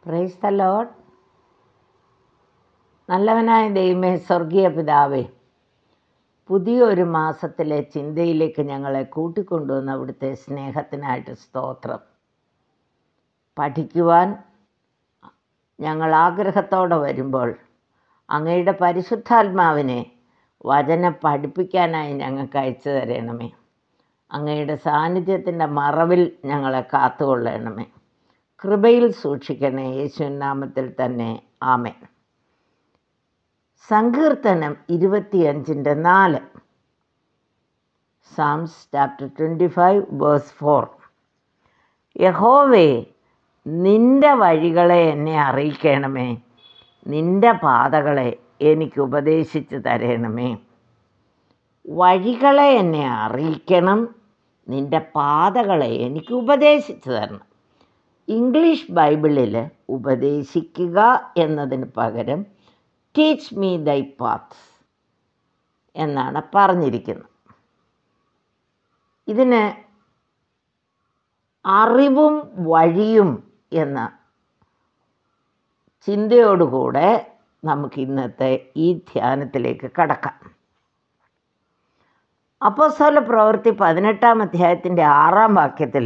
praise the load നല്ലവനായ ദൈവമേ സ്വർഗീയ പിതാവേ പുതിയൊരു മാസത്തിലെ ചിന്തയിലേക്ക് ഞങ്ങളെ കൂട്ടിക്കൊണ്ടുവന്ന അവിടുത്തെ സ്നേഹത്തിനായിട്ട് സ്തോത്രം പഠിക്കുവാൻ ഞങ്ങൾ ആഗ്രഹത്തോടെ വരുമ്പോൾ അങ്ങയുടെ പരിശുദ്ധാത്മാവിനെ വചനം പഠിപ്പിക്കാനായി ഞങ്ങൾക്ക് അയച്ചു തരണമേ അങ്ങയുടെ സാന്നിധ്യത്തിൻ്റെ മറവിൽ ഞങ്ങളെ കാത്തുകൊള്ളണമേ കൃപയിൽ സൂക്ഷിക്കണേ യേശുവിൻ നാമത്തിൽ തന്നെ ആമേൻ സങ്കീർത്തനം ഇരുപത്തിയഞ്ചിൻ്റെ നാല് psalms chapter twenty five verse four യഹോവേ നിൻ്റെ വഴികളെ എന്നെ അറിയിക്കണമേ നിൻ്റെ പാതകളെ എനിക്ക് ഉപദേശിച്ച് തരണമേ വഴികളെ എന്നെ അറിയിക്കണം നിൻ്റെ പാതകളെ എനിക്ക് ഉപദേശിച്ചു തരണം ഇംഗ്ലീഷ് ബൈബിളിൽ ഉപദേശിക്കുക എന്നതിന് പകരം ടീച്ച് മീ ദൈ പാത്ത്സ് എന്നാണ് പറഞ്ഞിരിക്കുന്നത് ഇതിന് അറിവും വഴിയും എന്ന ചിന്തയോടുകൂടെ നമുക്ക് ഇന്നത്തെ ഈ ധ്യാനത്തിലേക്ക് കടക്കാം അപ്പോസ്തല പ്രവൃത്തി പതിനെട്ടാം അധ്യായത്തിൻ്റെ ആറാം വാക്യത്തിൽ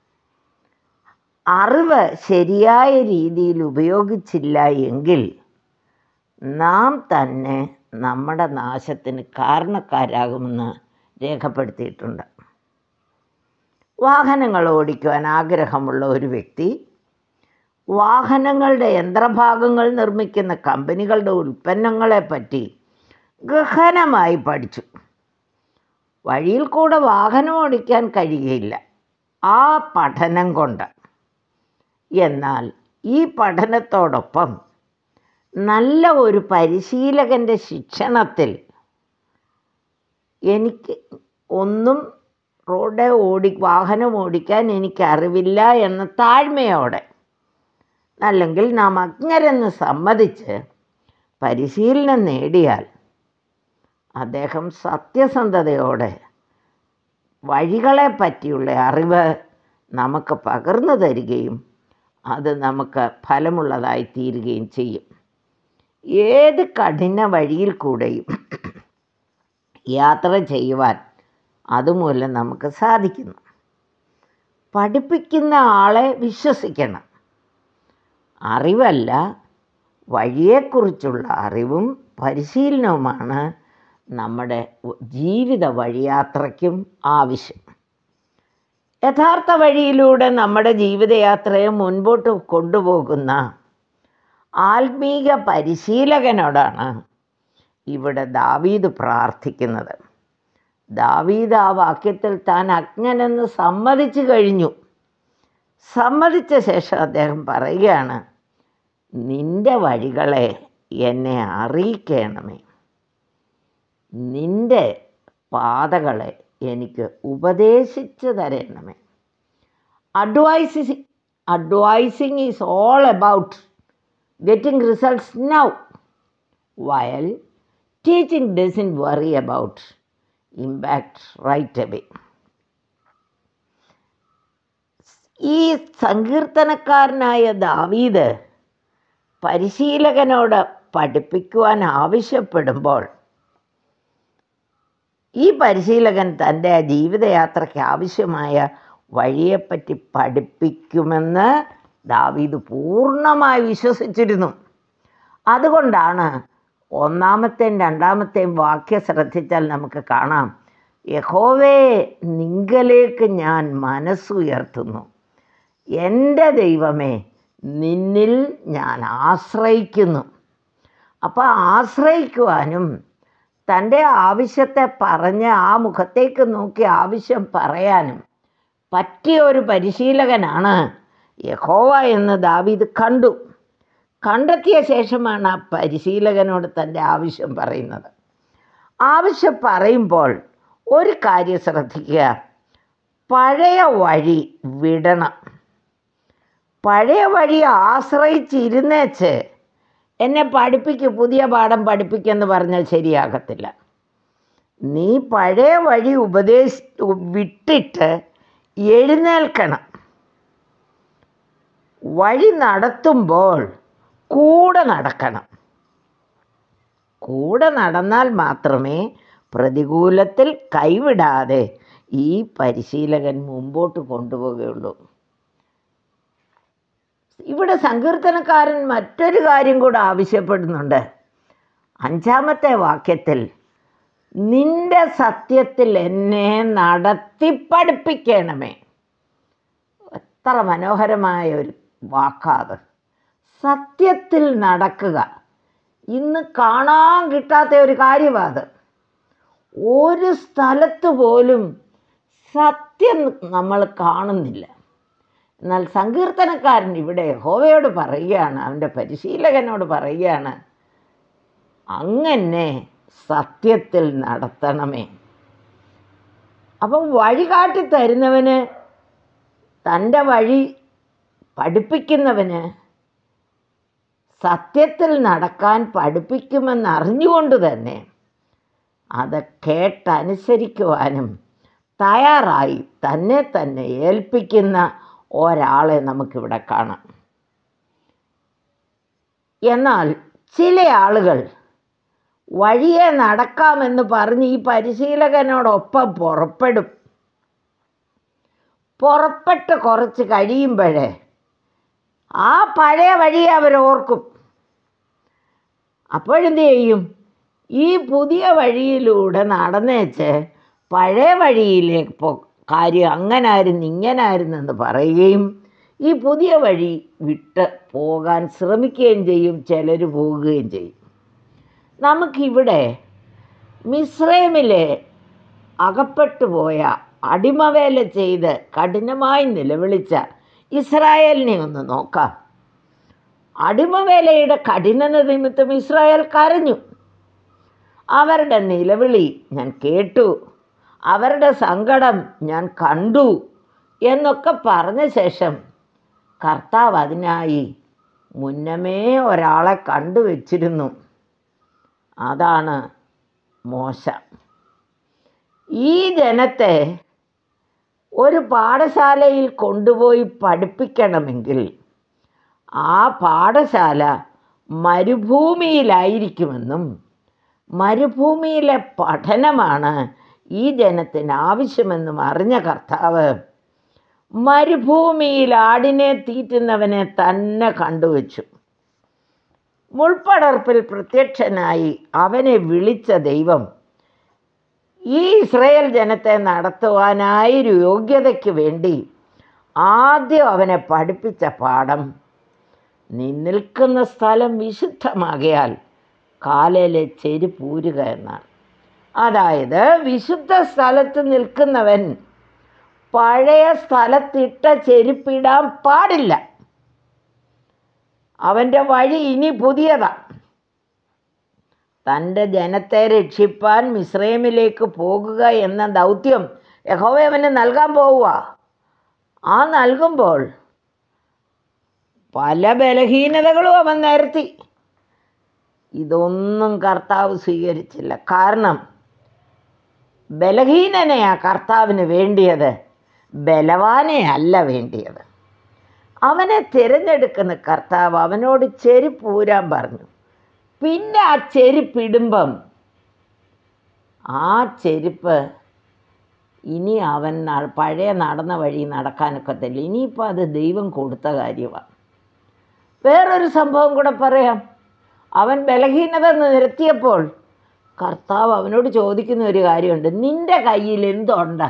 അറിവ് ശരിയായ രീതിയിൽ ഉപയോഗിച്ചില്ല എങ്കിൽ നാം തന്നെ നമ്മുടെ നാശത്തിന് കാരണക്കാരാകുമെന്ന് രേഖപ്പെടുത്തിയിട്ടുണ്ട് വാഹനങ്ങൾ ഓടിക്കുവാൻ ആഗ്രഹമുള്ള ഒരു വ്യക്തി വാഹനങ്ങളുടെ യന്ത്രഭാഗങ്ങൾ നിർമ്മിക്കുന്ന കമ്പനികളുടെ ഉൽപ്പന്നങ്ങളെ പറ്റി ഗഹനമായി പഠിച്ചു വഴിയിൽ കൂടെ വാഹനം ഓടിക്കാൻ കഴിയുകയില്ല ആ പഠനം കൊണ്ട് എന്നാൽ ഈ പഠനത്തോടൊപ്പം നല്ല ഒരു പരിശീലകൻ്റെ ശിക്ഷണത്തിൽ എനിക്ക് ഒന്നും റോഡ് ഓടി വാഹനം ഓടിക്കാൻ എനിക്ക് അറിവില്ല എന്ന താഴ്മയോടെ അല്ലെങ്കിൽ നാം അജ്ഞരെന്ന് സമ്മതിച്ച് പരിശീലനം നേടിയാൽ അദ്ദേഹം സത്യസന്ധതയോടെ വഴികളെ പറ്റിയുള്ള അറിവ് നമുക്ക് പകർന്നു തരികയും അത് നമുക്ക് ഫലമുള്ളതായി തീരുകയും ചെയ്യും ഏത് കഠിന വഴിയിൽ കൂടെയും യാത്ര ചെയ്യുവാൻ അതുമൂലം നമുക്ക് സാധിക്കുന്നു പഠിപ്പിക്കുന്ന ആളെ വിശ്വസിക്കണം അറിവല്ല വഴിയെക്കുറിച്ചുള്ള അറിവും പരിശീലനവുമാണ് നമ്മുടെ ജീവിത വഴിയാത്രയ്ക്കും ആവശ്യം യഥാർത്ഥ വഴിയിലൂടെ നമ്മുടെ ജീവിതയാത്രയെ മുൻപോട്ട് കൊണ്ടുപോകുന്ന ആത്മീക പരിശീലകനോടാണ് ഇവിടെ ദാവീദ് പ്രാർത്ഥിക്കുന്നത് ദാവീദ് ആ വാക്യത്തിൽ താൻ അജ്ഞനെന്ന് സമ്മതിച്ചു കഴിഞ്ഞു സമ്മതിച്ച ശേഷം അദ്ദേഹം പറയുകയാണ് നിൻ്റെ വഴികളെ എന്നെ അറിയിക്കണമേ നിൻ്റെ പാതകളെ എനിക്ക് ഉപദേശിച്ചു തരണമേ advising advising is all about getting results now while teaching doesn't worry about impact right away ഈ സങ്കീർത്തനക്കാരനായ ദാവീദ് പരിശീലകനോട് പഠിപ്പിക്കുവാൻ ആവശ്യപ്പെടുമ്പോൾ ഈ പരിശീലകൻ തൻ്റെ ജീവിതയാത്രയ്ക്ക് ആവശ്യമായ വഴിയെപ്പറ്റി പഠിപ്പിക്കുമെന്ന് ദാവീദ് പൂർണ്ണമായി വിശ്വസിച്ചിരുന്നു അതുകൊണ്ടാണ് ഒന്നാമത്തെയും രണ്ടാമത്തെയും വാക്യം ശ്രദ്ധിച്ചാൽ നമുക്ക് കാണാം യഹോവേ നിങ്കലേക്ക് ഞാൻ മനസ്സുയർത്തുന്നു എൻ്റെ ദൈവമേ നിന്നിൽ ഞാൻ ആശ്രയിക്കുന്നു അപ്പോൾ ആശ്രയിക്കുവാനും തൻ്റെ ആവശ്യത്തെ പറഞ്ഞ് ആ മുഖത്തേക്ക് നോക്കി ആവശ്യം പറയാനും പറ്റിയ ഒരു പരിശീലകനാണ് യഹോവ എന്ന് ദാവീദ് കണ്ടു കണ്ടെത്തിയ ശേഷമാണ് ആ പരിശീലകനോട് തൻ്റെ ആവശ്യം പറയുന്നത് ആവശ്യം പറയുമ്പോൾ ഒരു കാര്യം ശ്രദ്ധിക്കുക പഴയ വഴി വിടണം പഴയ വഴി ആശ്രയിച്ചിരുന്നേച്ച് എന്നെ പഠിപ്പിക്ക് പുതിയ പാഠം പഠിപ്പിക്കെന്ന് പറഞ്ഞാൽ ശരിയാകത്തില്ല നീ പഴയ വഴി ഉപദേശി വിട്ടിട്ട് എഴുന്നേൽക്കണം വഴി നടത്തുമ്പോൾ കൂടെ നടക്കണം കൂടെ നടന്നാൽ മാത്രമേ പ്രതികൂലത്തിൽ കൈവിടാതെ ഈ പരിശീലകൻ മുമ്പോട്ട് കൊണ്ടുപോവുകയുള്ളൂ ഇവിടെ സങ്കീർത്തനക്കാരൻ മറ്റൊരു കാര്യം കൂടെ ആവശ്യപ്പെടുന്നുണ്ട് അഞ്ചാമത്തെ വാക്യത്തിൽ നിന്റെ സത്യത്തിൽ എന്നെ നടത്തി പഠിപ്പിക്കണമേ എത്ര മനോഹരമായ ഒരു വാക്കാത് സത്യത്തിൽ നടക്കുക ഇന്ന് കാണാൻ കിട്ടാത്ത ഒരു കാര്യമാണ് അത് ഒരു സ്ഥലത്ത് പോലും സത്യം നമ്മൾ കാണുന്നില്ല എന്നാൽ സങ്കീർത്തനക്കാരൻ ഇവിടെ ഹോവയോട് പറയുകയാണ് അവൻ്റെ പരിശീലകനോട് പറയുകയാണ് അങ്ങനെ സത്യത്തിൽ നടത്തണമേ അപ്പം വഴി കാട്ടി തരുന്നവന് തൻ്റെ വഴി പഠിപ്പിക്കുന്നവന് സത്യത്തിൽ നടക്കാൻ പഠിപ്പിക്കുമെന്ന് അറിഞ്ഞുകൊണ്ട് തന്നെ അത് കേട്ടനുസരിക്കുവാനും തയ്യാറായി തന്നെ തന്നെ ഏൽപ്പിക്കുന്ന ഒരാളെ നമുക്കിവിടെ കാണാം എന്നാൽ ചില ആളുകൾ വഴിയെ നടക്കാമെന്ന് പറഞ്ഞ് ഈ പരിശീലകനോടൊപ്പം പുറപ്പെടും പുറപ്പെട്ട് കുറച്ച് കഴിയുമ്പോഴേ ആ പഴയ വഴിയെ അവർ ഓർക്കും അപ്പോഴെന്ത് ചെയ്യും ഈ പുതിയ വഴിയിലൂടെ നടന്നേച്ച് പഴയ വഴിയിലേക്ക് പോ കാര്യം അങ്ങനായിരുന്നു ഇങ്ങനായിരുന്നു എന്ന് പറയുകയും ഈ പുതിയ വഴി വിട്ട് പോകാൻ ശ്രമിക്കുകയും ചെയ്യും ചിലർ പോകുകയും ചെയ്യും നമുക്കിവിടെ മിശ്രമിലെ അകപ്പെട്ടു പോയ അടിമവേല ചെയ്ത് കഠിനമായി നിലവിളിച്ച ഇസ്രായേലിനെ ഒന്ന് നോക്കാം അടിമവേലയുടെ കഠിനത നിമിത്തം ഇസ്രായേൽ കരഞ്ഞു അവരുടെ നിലവിളി ഞാൻ കേട്ടു അവരുടെ സങ്കടം ഞാൻ കണ്ടു എന്നൊക്കെ പറഞ്ഞ ശേഷം കർത്താവ് അതിനായി മുന്നമേ ഒരാളെ കണ്ടുവച്ചിരുന്നു അതാണ് മോശ ഈ ജനത്തെ ഒരു പാഠശാലയിൽ കൊണ്ടുപോയി പഠിപ്പിക്കണമെങ്കിൽ ആ പാഠശാല മരുഭൂമിയിലായിരിക്കുമെന്നും മരുഭൂമിയിലെ പഠനമാണ് ഈ ജനത്തിന് ആവശ്യമെന്നും അറിഞ്ഞ കർത്താവ് മരുഭൂമിയിൽ ആടിനെ തീറ്റുന്നവനെ തന്നെ കണ്ടുവച്ചു മുൾപ്പടർപ്പിൽ പ്രത്യക്ഷനായി അവനെ വിളിച്ച ദൈവം ഈ ഇസ്രയേൽ ജനത്തെ നടത്തുവാനായൊരു യോഗ്യതയ്ക്ക് വേണ്ടി ആദ്യം അവനെ പഠിപ്പിച്ച പാഠം നീ നിൽക്കുന്ന സ്ഥലം വിശുദ്ധമാകയാൽ കാലയിലെ ചെരുപ്പൂരുക എന്നാണ് അതായത് വിശുദ്ധ സ്ഥലത്ത് നിൽക്കുന്നവൻ പഴയ സ്ഥലത്തിട്ട ചെരുപ്പിടാൻ പാടില്ല അവൻ്റെ വഴി ഇനി പുതിയതാണ് തൻ്റെ ജനത്തെ രക്ഷിപ്പാൻ മിശ്രൈമിലേക്ക് പോകുക എന്ന ദൗത്യം യഹോവ അവന് നൽകാൻ പോവുക ആ നൽകുമ്പോൾ പല ബലഹീനതകളും അവൻ നിരത്തി ഇതൊന്നും കർത്താവ് സ്വീകരിച്ചില്ല കാരണം ബലഹീനനെയാ കർത്താവിന് വേണ്ടിയത് ബലവാനെ അല്ല വേണ്ടിയത് അവനെ തിരഞ്ഞെടുക്കുന്ന കർത്താവ് അവനോട് ചെരുപ്പൂരാൻ പറഞ്ഞു പിന്നെ ആ ചെരുപ്പിടുമ്പം ആ ചെരുപ്പ് ഇനി അവൻ ന- പഴയ നടന്ന വഴി നടക്കാനൊക്കത്തില്ല ഇനിയിപ്പോൾ അത് ദൈവം കൊടുത്ത കാര്യമാണ് വേറൊരു സംഭവം കൂടെ പറയാം അവൻ ബലഹീനത നിരത്തിയപ്പോൾ കർത്താവ് അവനോട് ചോദിക്കുന്ന ഒരു കാര്യമുണ്ട് നിന്റെ കയ്യിൽ എന്തുണ്ട്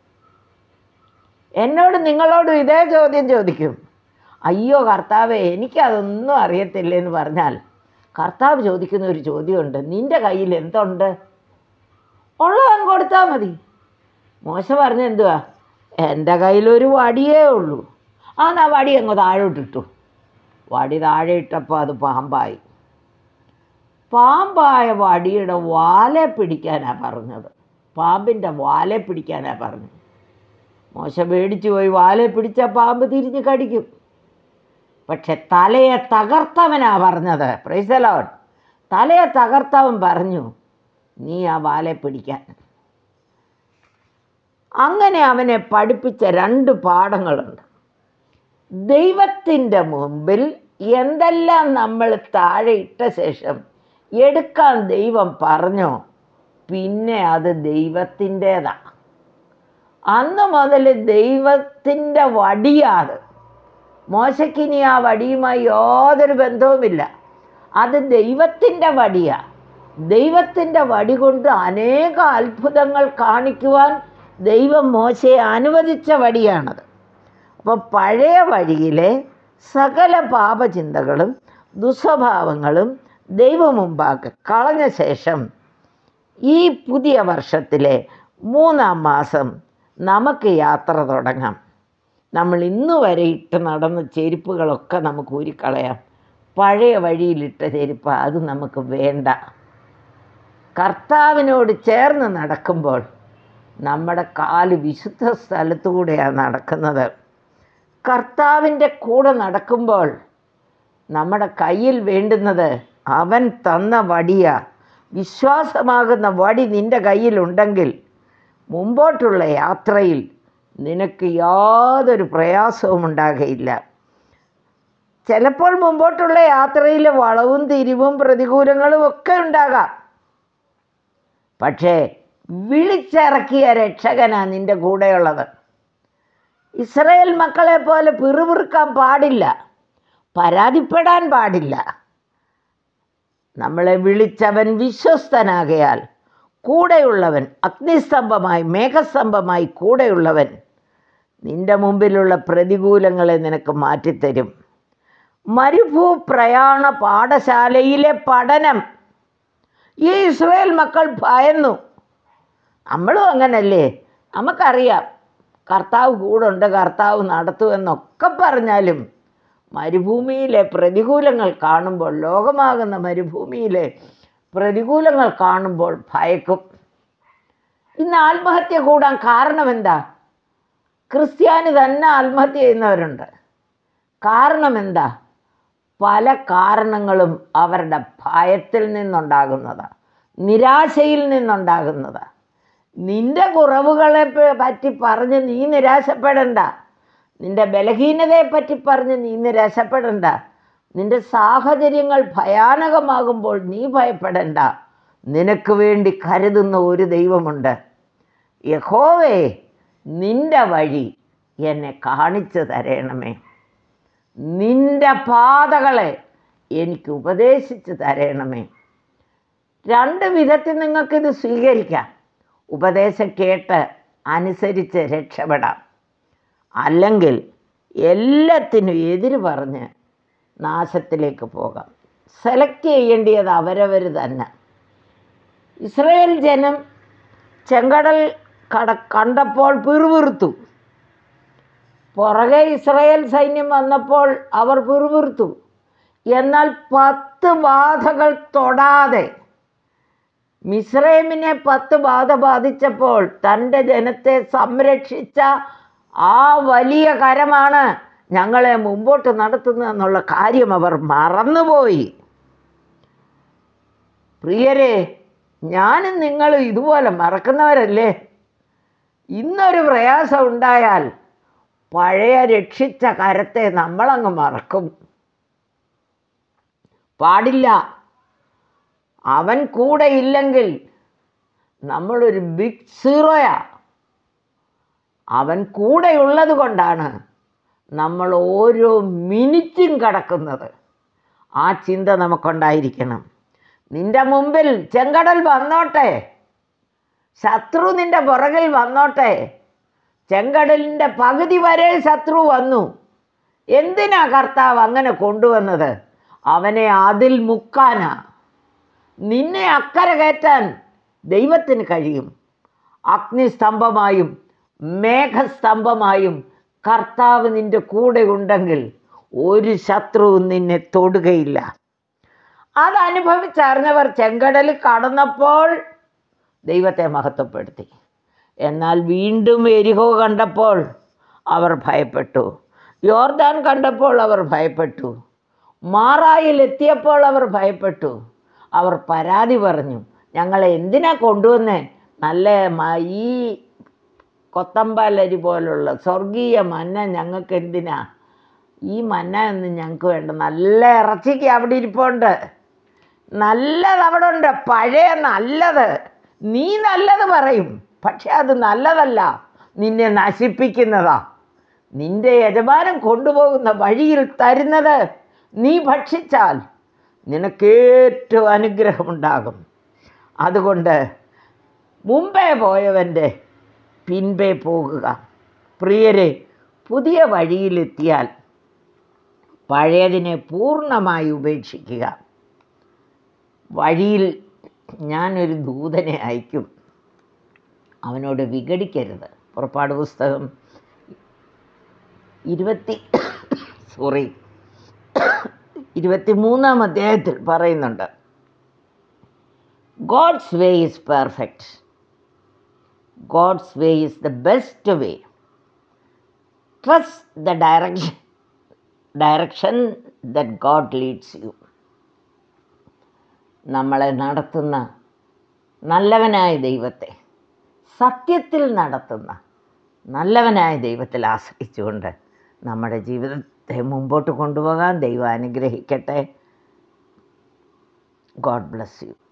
എന്നോട് നിങ്ങളോടും ഇതേ ചോദ്യം ചോദിക്കും അയ്യോ കർത്താവേ എനിക്കതൊന്നും അറിയത്തില്ല എന്ന് പറഞ്ഞാൽ കർത്താവ് ചോദിക്കുന്ന ഒരു ചോദ്യമുണ്ട് നിന്റെ കയ്യിൽ എന്തുണ്ട് ഉള്ളവൻ കൊടുത്താൽ മതി മോശ പറഞ്ഞ എന്തുവാ എൻ്റെ കയ്യിലൊരു വടിയേ ഉള്ളൂ ആ എന്നാ വടി അങ്ങ് താഴോട്ടിട്ടു വടി താഴെ ഇട്ടപ്പോൾ അത് പാമ്പായി പാമ്പായ വടിയുടെ വാലെ പിടിക്കാനാണ് പറഞ്ഞത് പാമ്പിൻ്റെ വാലെ പിടിക്കാനാണ് പറഞ്ഞത് മോശ പേടിച്ചു പോയി വാലെ പിടിച്ച പാമ്പ് തിരിഞ്ഞ് കടിക്കും പക്ഷെ തലയെ തകർത്തവനാ പറഞ്ഞത് പ്രൈസലോൺ തലയെ തകർത്തവൻ പറഞ്ഞു നീ ആ വാലെ പിടിക്കാൻ അങ്ങനെ അവനെ പഠിപ്പിച്ച രണ്ട് പാഠങ്ങളുണ്ട് ദൈവത്തിൻ്റെ മുമ്പിൽ എന്തെല്ലാം നമ്മൾ താഴെ ഇട്ട ശേഷം എടുക്കാൻ ദൈവം പറഞ്ഞോ പിന്നെ അത് ദൈവത്തിൻ്റേതാ അന്ന് മുതൽ ദൈവത്തിൻ്റെ വടിയാണ് മോശക്കിനി ആ വടിയുമായി യാതൊരു ബന്ധവുമില്ല അത് ദൈവത്തിൻ്റെ വടിയാണ് ദൈവത്തിൻ്റെ വടി കൊണ്ട് അനേക അത്ഭുതങ്ങൾ കാണിക്കുവാൻ ദൈവം മോശയെ അനുവദിച്ച വടിയാണത് അപ്പോൾ പഴയ വഴിയിലെ സകല പാപചിന്തകളും ദുസ്വഭാവങ്ങളും ദൈവമുമ്പാകെ കളഞ്ഞ ശേഷം ഈ പുതിയ വർഷത്തിലെ മൂന്നാം മാസം നമുക്ക് യാത്ര തുടങ്ങാം നമ്മൾ ഇന്ന് വരെ ഇട്ട് നടന്ന ചെരുപ്പുകളൊക്കെ നമുക്ക് ഊരിക്കളയാം പഴയ വഴിയിലിട്ട ചെരുപ്പ് അത് നമുക്ക് വേണ്ട കർത്താവിനോട് ചേർന്ന് നടക്കുമ്പോൾ നമ്മുടെ കാല് വിശുദ്ധ സ്ഥലത്തൂടെയാണ് നടക്കുന്നത് കർത്താവിൻ്റെ കൂടെ നടക്കുമ്പോൾ നമ്മുടെ കയ്യിൽ വേണ്ടുന്നത് അവൻ തന്ന വടിയ വിശ്വാസമാകുന്ന വടി നിൻ്റെ കയ്യിലുണ്ടെങ്കിൽ മുമ്പോട്ടുള്ള യാത്രയിൽ നിനക്ക് യാതൊരു പ്രയാസവും ഉണ്ടാകയില്ല ചിലപ്പോൾ മുമ്പോട്ടുള്ള യാത്രയിൽ വളവും തിരിവും പ്രതികൂലങ്ങളും ഒക്കെ ഉണ്ടാകാം പക്ഷേ വിളിച്ചിറക്കിയ രക്ഷകനാ നിന്റെ കൂടെയുള്ളത് ഇസ്രയേൽ മക്കളെ പോലെ പിറുപിറുക്കാൻ പാടില്ല പരാതിപ്പെടാൻ പാടില്ല നമ്മളെ വിളിച്ചവൻ വിശ്വസ്തനാകയാൽ കൂടെയുള്ളവൻ അഗ്നിസ്തംഭമായി മേഘസ്തംഭമായി കൂടെയുള്ളവൻ നിന്റെ മുമ്പിലുള്ള പ്രതികൂലങ്ങളെ നിനക്ക് മാറ്റിത്തരും മരുഭൂ പ്രയാണ പാഠശാലയിലെ പഠനം ഈ ഇസ്രായേൽ മക്കൾ ഭയന്നു നമ്മളും അങ്ങനല്ലേ നമുക്കറിയാം കർത്താവ് കൂടുണ്ട് കർത്താവ് നടത്തുമെന്നൊക്കെ പറഞ്ഞാലും മരുഭൂമിയിലെ പ്രതികൂലങ്ങൾ കാണുമ്പോൾ ലോകമാകുന്ന മരുഭൂമിയിലെ പ്രതികൂലങ്ങൾ കാണുമ്പോൾ ഭയക്കും ഇന്ന് ആത്മഹത്യ കൂടാൻ കാരണം എന്താ ക്രിസ്ത്യാനി തന്നെ ആത്മഹത്യ ചെയ്യുന്നവരുണ്ട് കാരണം എന്താ പല കാരണങ്ങളും അവരുടെ ഭയത്തിൽ നിന്നുണ്ടാകുന്നതാണ് നിരാശയിൽ നിന്നുണ്ടാകുന്നതാണ് നിന്റെ കുറവുകളെ പ- പറ്റി പറഞ്ഞ് നീ നിരാശപ്പെടണ്ട നിന്റെ ബലഹീനതയെ പറ്റി പറഞ്ഞ് നീ നിരാശപ്പെടണ്ട നിന്റെ സാഹചര്യങ്ങൾ ഭയാനകമാകുമ്പോൾ നീ ഭയപ്പെടണ്ട നിനക്ക് വേണ്ടി കരുതുന്ന ഒരു ദൈവമുണ്ട് യഹോവേ നിന്റെ വഴി എന്നെ കാണിച്ചു തരണമേ നിന്റെ പാതകളെ എനിക്ക് ഉപദേശിച്ചു തരണമേ രണ്ട് വിധത്തിൽ നിങ്ങൾക്കിത് സ്വീകരിക്കാം ഉപദേശം കേട്ട് അനുസരിച്ച് രക്ഷപ്പെടാം അല്ലെങ്കിൽ എല്ലാത്തിനും എതിര് പറഞ്ഞ് നാശത്തിലേക്ക് പോകാം സെലക്ട് ചെയ്യേണ്ടിയത് അവരവർ തന്നെ ഇസ്രയേൽ ജനം ചെങ്കടൽ കട കണ്ടപ്പോൾ പിറുപിറുത്തു പുറകെ ഇസ്രയേൽ സൈന്യം വന്നപ്പോൾ അവർ പിറുപിറുത്തു എന്നാൽ പത്ത് ബാധകൾ തൊടാതെ മിസ്രൈമിനെ പത്ത് ബാധ ബാധിച്ചപ്പോൾ തൻ്റെ ജനത്തെ സംരക്ഷിച്ച ആ വലിയ കരമാണ് ഞങ്ങളെ മുമ്പോട്ട് നടത്തുന്നതെന്നുള്ള കാര്യം അവർ മറന്നുപോയി പ്രിയരെ ഞാനും നിങ്ങളും ഇതുപോലെ മറക്കുന്നവരല്ലേ ഇന്നൊരു പ്രയാസം ഉണ്ടായാൽ പഴയ രക്ഷിച്ച കരത്തെ നമ്മളങ്ങ് മറക്കും പാടില്ല അവൻ കൂടെ ഇല്ലെങ്കിൽ നമ്മളൊരു ബിഗ് സീറോയാ അവൻ കൂടെയുള്ളത് കൊണ്ടാണ് നമ്മൾ ഓരോ മിനിറ്റും കടക്കുന്നത് ആ ചിന്ത നമുക്കുണ്ടായിരിക്കണം നിന്റെ മുമ്പിൽ ചെങ്കടൽ വന്നോട്ടെ ശത്രു നിന്റെ പുറകിൽ വന്നോട്ടെ ചെങ്കടലിൻ്റെ പകുതി വരെ ശത്രു വന്നു എന്തിനാ കർത്താവ് അങ്ങനെ കൊണ്ടുവന്നത് അവനെ അതിൽ മുക്കാനാ നിന്നെ അക്കരെ കയറ്റാൻ ദൈവത്തിന് കഴിയും അഗ്നിസ്തംഭമായും മേഘസ്തംഭമായും കർത്താവ് നിന്റെ കൂടെ ഉണ്ടെങ്കിൽ ഒരു ശത്രുവും നിന്നെ തൊടുകയില്ല അതനുഭവിച്ചറിഞ്ഞവർ ചെങ്കടൽ കടന്നപ്പോൾ ദൈവത്തെ മഹത്വപ്പെടുത്തി എന്നാൽ വീണ്ടും എരിഹോ കണ്ടപ്പോൾ അവർ ഭയപ്പെട്ടു യോർദാൻ കണ്ടപ്പോൾ അവർ ഭയപ്പെട്ടു മാറായിൽ എത്തിയപ്പോൾ അവർ ഭയപ്പെട്ടു അവർ പരാതി പറഞ്ഞു ഞങ്ങളെ എന്തിനാ കൊണ്ടുവന്നേ നല്ല മ- ഈ കൊത്തമ്പാലരി പോലുള്ള സ്വർഗീയ മന്ന ഞങ്ങൾക്ക് എന്തിനാ ഈ മന്ന ഒന്നും ഞങ്ങൾക്ക് വേണ്ട നല്ല ഇറച്ചിക്ക് അവിടെ ഇരിപ്പുണ്ട് നല്ലത് അവിടെ ഉണ്ട് പഴയ നല്ലത് നീ നല്ലത് പറയും പക്ഷെ അത് നല്ലതല്ല നിന്നെ നശിപ്പിക്കുന്നതാ നിന്റെ യജമാനൻ കൊണ്ടുപോകുന്ന വഴിയിൽ തരുന്നത് നീ ഭക്ഷിച്ചാൽ നിനക്കേറ്റവും അനുഗ്രഹമുണ്ടാകും അതുകൊണ്ട് മുമ്പേ പോയവൻ്റെ പിൻപേ പോകുക പ്രിയരെ പുതിയ വഴിയിലെത്തിയാൽ പഴയതിനെ പൂർണ്ണമായി ഉപേക്ഷിക്കുക വഴിയിൽ ഞാനൊരു ദൂതനെ അയക്കും അവനോട് വിഘടിക്കരുത് പുറപ്പാട് പുസ്തകം ഇരുപത്തി സോറി ഇരുപത്തി മൂന്നാം അധ്യായത്തിൽ പറയുന്നുണ്ട് God's way is perfect God's way is the best way trust the direction direction that God leads you നമ്മളെ നടത്തുന്ന നല്ലവനായ ദൈവത്തെ സത്യത്തിൽ നടത്തുന്ന നല്ലവനായ ദൈവത്തിൽ ആശ്രയിച്ചുകൊണ്ട് നമ്മുടെ ജീവിതത്തെ മുമ്പോട്ട് കൊണ്ടുപോകാൻ ദൈവം അനുഗ്രഹിക്കട്ടെ ഗോഡ് ബ്ലസ് യു